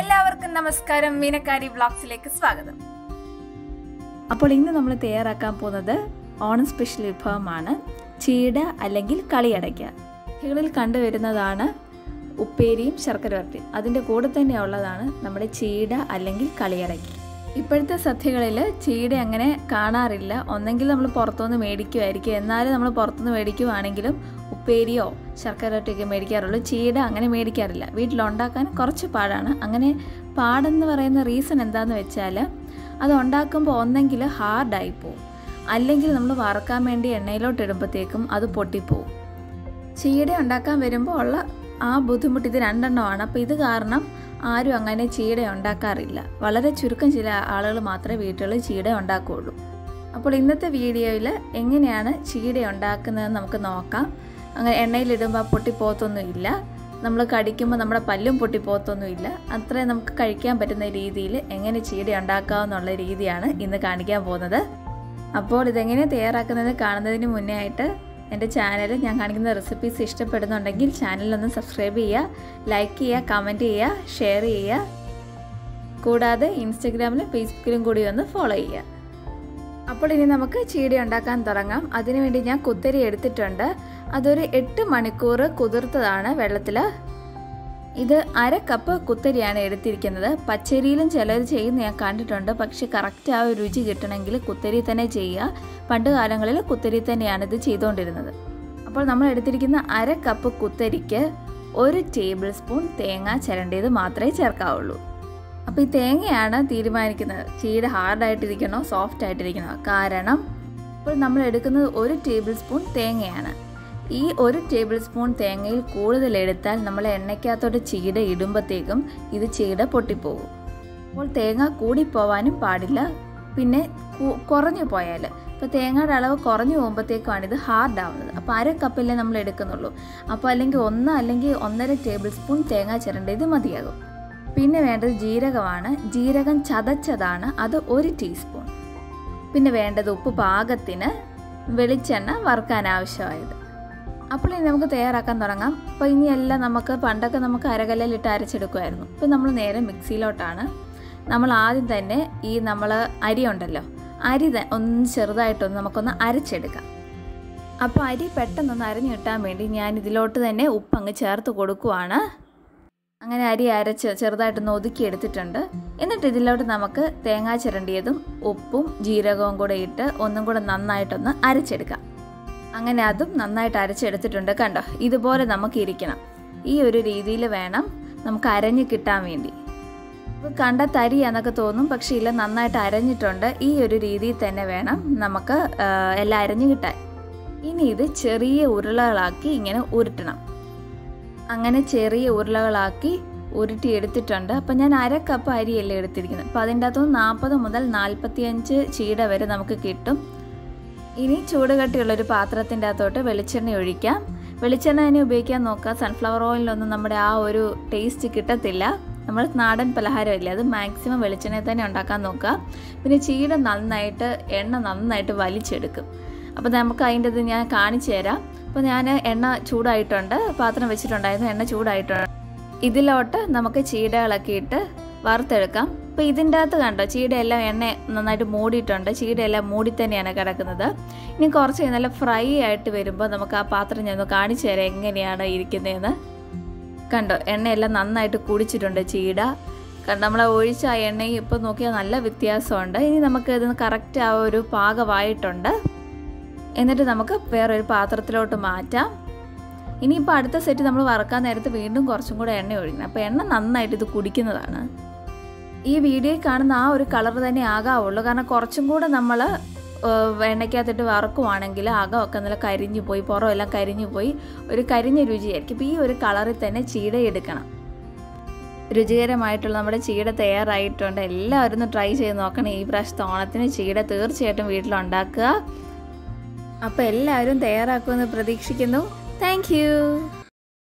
എല്ലാവർക്കും നമസ്കാരം മീനക്കാരി വ്ളോഗ്സിലേക്ക് സ്വാഗതം അപ്പോൾ ഇന്ന് നമ്മൾ തയ്യാറാക്കാൻ പോകുന്നത് ഓണം സ്പെഷ്യൽ വിഭവമാണ് ചീട അല്ലെങ്കിൽ കളിയടയ്ക്ക കുട്ടികളിൽ കണ്ടുവരുന്നതാണ് ഉപ്പേരിയും ശർക്കര വരട്ടിയും അതിൻ്റെ കൂടെ തന്നെ ഉള്ളതാണ് നമ്മുടെ ചീട അല്ലെങ്കിൽ കളിയടയ്ക്ക ഇപ്പോഴത്തെ സദ്യകളിൽ ചീട അങ്ങനെ കാണാറില്ല ഒന്നെങ്കിൽ നമ്മൾ പുറത്തുനിന്ന് മേടിക്കുമായിരിക്കും എന്നാലും നമ്മൾ പുറത്തുനിന്ന് മേടിക്കുവാണെങ്കിലും ഉപ്പേരിയോ ശർക്കര വരട്ടിയൊക്കെ മേടിക്കാറുള്ളൂ ചീട അങ്ങനെ മേടിക്കാറില്ല വീട്ടിലുണ്ടാക്കാൻ കുറച്ച് പാടാണ് അങ്ങനെ പാടെന്ന് പറയുന്ന റീസൺ എന്താണെന്ന് വെച്ചാൽ അത് ഉണ്ടാക്കുമ്പോൾ ഒന്നെങ്കിൽ ഹാർഡായി പോവും അല്ലെങ്കിൽ നമ്മൾ വറക്കാൻ വേണ്ടി എണ്ണയിലോട്ട് ഇടുമ്പോഴത്തേക്കും അത് പൊട്ടിപ്പോവും ചീട ഉണ്ടാക്കാൻ വരുമ്പോൾ ഉള്ള ആ ബുദ്ധിമുട്ട് ഇത് രണ്ടെണ്ണമാണ് അപ്പോൾ ഇത് കാരണം ആരും അങ്ങനെ ചീട ഉണ്ടാക്കാറില്ല വളരെ ചുരുക്കം ചില ആളുകൾ മാത്രമേ വീട്ടുകളിൽ ചീട ഉണ്ടാക്കുകയുള്ളൂ അപ്പോൾ ഇന്നത്തെ വീഡിയോയിൽ എങ്ങനെയാണ് ചീട ഉണ്ടാക്കുന്നതെന്ന് നമുക്ക് നോക്കാം അങ്ങനെ എണ്ണയിലിടുമ്പോൾ പൊട്ടിപ്പോത്തൊന്നുമില്ല നമ്മൾ കടിക്കുമ്പോൾ നമ്മുടെ പല്ലും പൊട്ടിപ്പോത്തൊന്നുമില്ല അത്രയും നമുക്ക് കഴിക്കാൻ പറ്റുന്ന രീതിയിൽ എങ്ങനെ ചീട ഉണ്ടാക്കാമെന്നുള്ള രീതിയാണ് ഇന്ന് കാണിക്കാൻ പോകുന്നത് അപ്പോൾ ഇതെങ്ങനെ തയ്യാറാക്കുന്നത് കാണുന്നതിന് മുന്നേ ആയിട്ട് എൻ്റെ ചാനൽ ഞാൻ കാണിക്കുന്ന റെസിപ്പീസ് ഇഷ്ടപ്പെടുന്നുണ്ടെങ്കിൽ ചാനലൊന്ന് സബ്സ്ക്രൈബ് ചെയ്യുക ലൈക്ക് ചെയ്യുക കമൻറ്റ് ചെയ്യുക ഷെയർ ചെയ്യുക കൂടാതെ ഇൻസ്റ്റഗ്രാമിലും ഫേസ്ബുക്കിലും കൂടി ഒന്ന് ഫോളോ ചെയ്യുക അപ്പോൾ ഇനി നമുക്ക് ചീടി ഉണ്ടാക്കാൻ തുടങ്ങാം അതിനുവേണ്ടി ഞാൻ കുത്തരി എടുത്തിട്ടുണ്ട് അതൊരു എട്ട് മണിക്കൂർ കുതിർത്തതാണ് വെള്ളത്തിൽ ഇത് അര കപ്പ് കുത്തരിയാണ് എടുത്തിരിക്കുന്നത് പച്ചരിയിലും ചിലർ ചെയ്യുന്ന ഞാൻ കണ്ടിട്ടുണ്ട് പക്ഷെ കറക്റ്റ് ആ ഒരു രുചി കിട്ടണമെങ്കിൽ കുത്തരി തന്നെ ചെയ്യുക പണ്ട് കാലങ്ങളിൽ കുത്തരി തന്നെയാണ് ഇത് ചെയ്തുകൊണ്ടിരുന്നത് അപ്പോൾ നമ്മൾ എടുത്തിരിക്കുന്ന അര കപ്പ് കുത്തരിക്ക് ഒരു ടേബിൾ സ്പൂൺ തേങ്ങ ചിരണ്ടിയത് മാത്രമേ ചേർക്കാവുള്ളൂ അപ്പോൾ ഈ തേങ്ങയാണ് തീരുമാനിക്കുന്നത് ചീട് ഹാർഡായിട്ടിരിക്കണോ സോഫ്റ്റ് ആയിട്ടിരിക്കണോ കാരണം ഇപ്പോൾ നമ്മൾ എടുക്കുന്നത് ഒരു ടേബിൾ സ്പൂൺ തേങ്ങയാണ് ഈ ഒരു ടേബിൾ സ്പൂൺ തേങ്ങയിൽ കൂടുതൽ എടുത്താൽ നമ്മൾ എണ്ണയ്ക്കകത്തോട്ട് ചീട ഇടുമ്പോഴത്തേക്കും ഇത് ചീട പൊട്ടിപ്പോകും അപ്പോൾ തേങ്ങ കൂടിപ്പോവാനും പാടില്ല പിന്നെ കുറഞ്ഞു പോയാൽ ഇപ്പോൾ തേങ്ങയുടെ അളവ് കുറഞ്ഞു പോകുമ്പോഴത്തേക്കാണ് ഇത് ഹാർഡ് ആവുന്നത് അപ്പോൾ അര കപ്പല്ലേ നമ്മൾ എടുക്കുന്നുള്ളൂ അപ്പോൾ അല്ലെങ്കിൽ ഒന്ന് അല്ലെങ്കിൽ ഒന്നര ടേബിൾ സ്പൂൺ തേങ്ങ ചിരണ്ട ഇത് മതിയാകും പിന്നെ വേണ്ടത് ജീരകമാണ് ജീരകം ചതച്ചതാണ് അത് ഒരു ടീസ്പൂൺ പിന്നെ വേണ്ടത് ഉപ്പ് പാകത്തിന് വെളിച്ചെണ്ണ വറുക്കാൻ ആവശ്യമായത് അപ്പോൾ ഇനി നമുക്ക് തയ്യാറാക്കാൻ തുടങ്ങാം അപ്പോൾ ഇനിയെല്ലാം നമുക്ക് പണ്ടൊക്കെ നമുക്ക് അരകല്ലിലിട്ട് അരച്ചെടുക്കുമായിരുന്നു ഇപ്പോൾ നമ്മൾ നേരെ മിക്സിയിലോട്ടാണ് നമ്മൾ ആദ്യം തന്നെ ഈ നമ്മൾ അരി ഉണ്ടല്ലോ അരി ഒന്ന് ചെറുതായിട്ടൊന്ന് നമുക്കൊന്ന് അരച്ചെടുക്കാം അപ്പോൾ അരി പെട്ടെന്നൊന്ന് അരഞ്ഞു കിട്ടാൻ വേണ്ടി ഞാൻ ഇതിലോട്ട് തന്നെ ഉപ്പ് അങ്ങ് ചേർത്ത് കൊടുക്കുവാണ് അങ്ങനെ അരി അരച്ച് ചെറുതായിട്ടൊന്ന് ഒതുക്കി എടുത്തിട്ടുണ്ട് എന്നിട്ട് ഇതിലോട്ട് നമുക്ക് തേങ്ങാ ചിരണ്ടിയതും ഉപ്പും ജീരകവും കൂടെ ഇട്ട് ഒന്നും കൂടെ നന്നായിട്ടൊന്ന് അരച്ചെടുക്കാം അങ്ങനെ അതും നന്നായിട്ട് അരച്ചെടുത്തിട്ടുണ്ട് കണ്ടോ ഇതുപോലെ നമുക്ക് ഇരിക്കണം ഈ ഒരു രീതിയിൽ വേണം നമുക്ക് അരഞ്ഞ് കിട്ടാൻ വേണ്ടി കണ്ട തരി എന്നൊക്കെ തോന്നും പക്ഷേ ഇല്ല നന്നായിട്ട് അരഞ്ഞിട്ടുണ്ട് ഈ ഒരു രീതിയിൽ തന്നെ വേണം നമുക്ക് എല്ലാം അരഞ്ഞു കിട്ടാൻ ഇനി ഇത് ചെറിയ ഉരുളകളാക്കി ഇങ്ങനെ ഉരുട്ടണം അങ്ങനെ ചെറിയ ഉരുളകളാക്കി ഉരുട്ടി എടുത്തിട്ടുണ്ട് അപ്പം ഞാൻ അര കപ്പ് അരിയല്ലേ എടുത്തിരിക്കുന്നത് അപ്പം അതിൻ്റെ അകത്തുനിന്ന് നാൽപ്പത് മുതൽ നാൽപ്പത്തിയഞ്ച് ചീട വരെ നമുക്ക് കിട്ടും ഇനി ചൂടുകട്ടിയുള്ളൊരു പാത്രത്തിൻ്റെ അകത്തോട്ട് വെളിച്ചെണ്ണ ഒഴിക്കാം വെളിച്ചെണ്ണ തന്നെ ഉപയോഗിക്കാൻ നോക്കുക സൺഫ്ലവർ ഓയിലൊന്നും നമ്മുടെ ആ ഒരു ടേസ്റ്റ് കിട്ടത്തില്ല നമ്മൾ നാടൻ പലഹാരമില്ല അത് മാക്സിമം വെളിച്ചെണ്ണയിൽ തന്നെ ഉണ്ടാക്കാൻ നോക്കുക പിന്നെ ചീട നന്നായിട്ട് എണ്ണ നന്നായിട്ട് വലിച്ചെടുക്കും അപ്പോൾ നമുക്ക് അതിൻ്റെ ഇത് ഞാൻ കാണിച്ചു തരാം അപ്പോൾ ഞാൻ എണ്ണ ചൂടായിട്ടുണ്ട് പാത്രം വെച്ചിട്ടുണ്ടായിരുന്നു എണ്ണ ചൂടായിട്ടുണ്ട് ഇതിലോട്ട് നമുക്ക് ചീടകളൊക്കെ ഇട്ട് വറുത്തെടുക്കാം അപ്പോൾ ഇതിൻ്റെ അകത്ത് കണ്ടോ ചീടയെല്ലാം എണ്ണ നന്നായിട്ട് മൂടിയിട്ടുണ്ട് ചീടയെല്ലാം മൂടി തന്നെയാണ് കിടക്കുന്നത് ഇനി കുറച്ച് നല്ല ഫ്രൈ ആയിട്ട് വരുമ്പോൾ നമുക്ക് ആ പാത്രം ഞാൻ ഒന്ന് കാണിച്ചു തരാം എങ്ങനെയാണ് ഇരിക്കുന്നതെന്ന് കണ്ടോ എണ്ണയെല്ലാം നന്നായിട്ട് കുടിച്ചിട്ടുണ്ട് ചീട നമ്മൾ ഒഴിച്ച ആ എണ്ണയും ഇപ്പോൾ നോക്കിയാൽ നല്ല വ്യത്യാസമുണ്ട് ഇനി നമുക്ക് ഇതിന് കറക്റ്റ് ആ ഒരു പാകമായിട്ടുണ്ട് എന്നിട്ട് നമുക്ക് വേറൊരു പാത്രത്തിലോട്ട് മാറ്റാം ഇനിയിപ്പോൾ അടുത്ത സെറ്റ് നമ്മൾ വറക്കാൻ നേരത്ത് വീണ്ടും കുറച്ചും കൂടെ എണ്ണ ഒഴിക്കണം അപ്പോൾ എണ്ണ നന്നായിട്ട് ഇത് കുടിക്കുന്നതാണ് ഈ വീഡിയോയിൽ കാണുന്ന ആ ഒരു കളർ തന്നെ ആകാവുള്ളൂ കാരണം കുറച്ചും കൂടെ നമ്മൾ എണ്ണയ്ക്കകത്തിട്ട് വറക്കുവാണെങ്കിൽ അകമൊക്കെ നല്ല കരിഞ്ഞു പോയി പുറമെല്ലാം കരിഞ്ഞു പോയി ഒരു കരിഞ്ഞ രുചിയായിരിക്കും ഇപ്പോൾ ഈ ഒരു കളറിൽ തന്നെ ചീട എടുക്കണം രുചികരമായിട്ടുള്ള നമ്മുടെ ചീട തയ്യാറായിട്ടുണ്ട് എല്ലാവരും ഒന്ന് ട്രൈ ചെയ്ത് നോക്കണം ഈ പ്രാവശ്യത്തെ ഓണത്തിന് ചീട തീർച്ചയായിട്ടും വീട്ടിലുണ്ടാക്കുക അപ്പോൾ എല്ലാവരും തയ്യാറാക്കുമെന്ന് പ്രതീക്ഷിക്കുന്നു താങ്ക്